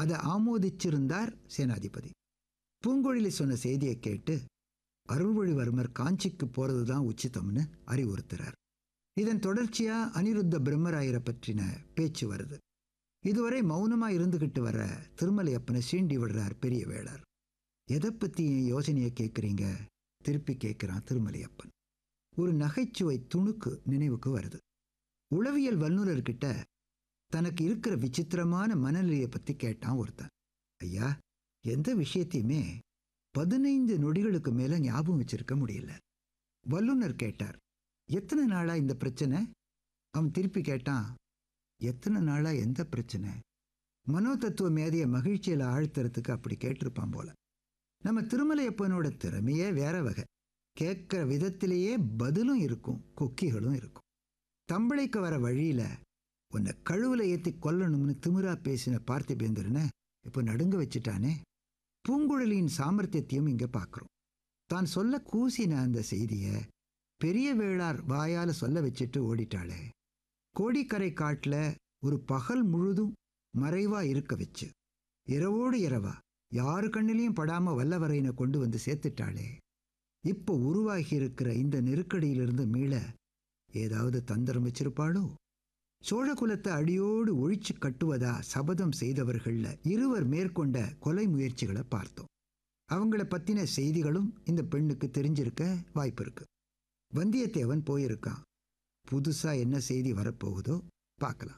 அதை ஆமோதிச்சிருந்தார் சேனாதிபதி பூங்கொழிலி சொன்ன செய்தியை கேட்டு அருள்மொழிவர்மர் காஞ்சிக்கு போறது தான் உச்சிதம்னு அறிவுறுத்துறார் இதன் தொடர்ச்சியா அனிருத்த பிரம்மராயரை பற்றின பேச்சு வருது இதுவரை மௌனமா இருந்துகிட்டு வர திருமலையப்பனை சீண்டி விடுறார் பெரிய வேளார் எதை பத்தி என் யோசனையை கேட்குறீங்க திருப்பி கேட்கிறான் திருமலையப்பன் ஒரு நகைச்சுவை துணுக்கு நினைவுக்கு வருது உளவியல் வல்லுநர்கிட்ட தனக்கு இருக்கிற விசித்திரமான மனநிலையை பத்தி கேட்டான் ஒருத்தன் ஐயா எந்த விஷயத்தையுமே பதினைந்து நொடிகளுக்கு மேல ஞாபகம் வச்சிருக்க முடியல வல்லுனர் கேட்டார் எத்தனை நாளா இந்த பிரச்சனை அவன் திருப்பி கேட்டான் எத்தனை நாளா எந்த பிரச்சனை மனோ தத்துவ மேதைய மகிழ்ச்சியில ஆழ்த்துறதுக்கு அப்படி கேட்டிருப்பான் போல நம்ம திருமலையப்பனோட திறமையே வேற வகை கேட்கிற விதத்திலேயே பதிலும் இருக்கும் கொக்கிகளும் இருக்கும் தம்பளைக்கு வர வழியில உன்னை கழுவுல ஏத்தி கொல்லணும்னு திமிரா பேசின பார்த்திபேந்திரனை இப்போ நடுங்க வச்சுட்டானே பூங்குழலியின் சாமர்த்தியத்தையும் இங்க பார்க்குறோம் தான் சொல்ல கூசின அந்த செய்திய பெரிய வேளார் வாயால சொல்ல வச்சுட்டு ஓடிட்டாளே கோடிக்கரை காட்டுல ஒரு பகல் முழுதும் மறைவா இருக்க வச்சு இரவோடு இரவா யாரு கண்ணிலையும் படாம வல்லவரையினை கொண்டு வந்து சேர்த்துட்டாளே இப்போ உருவாகி இருக்கிற இந்த நெருக்கடியிலிருந்து மீள ஏதாவது தந்திரம் வச்சிருப்பாளோ சோழ குலத்தை அடியோடு ஒழிச்சு கட்டுவதா சபதம் செய்தவர்கள்ல இருவர் மேற்கொண்ட கொலை முயற்சிகளை பார்த்தோம் அவங்கள பத்தின செய்திகளும் இந்த பெண்ணுக்கு தெரிஞ்சிருக்க வாய்ப்பு இருக்கு வந்தியத்தேவன் போயிருக்கான் புதுசா என்ன செய்தி வரப்போகுதோ பார்க்கலாம்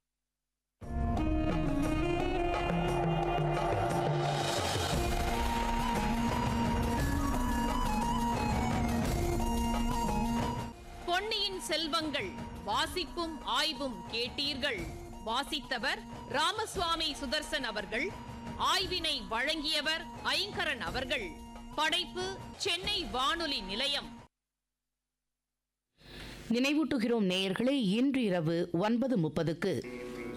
பொன்னியின் செல்வங்கள் வாசிப்பும் ஆய்வும் கேட்டீர்கள் வாசித்தவர் ராமசுவாமி சுதர்சன் அவர்கள் ஆய்வினை வழங்கியவர் ஐங்கரன் அவர்கள் படைப்பு சென்னை வானொலி நிலையம் நினைவூட்டுகிறோம் நேயர்களே இன்று இரவு ஒன்பது முப்பதுக்கு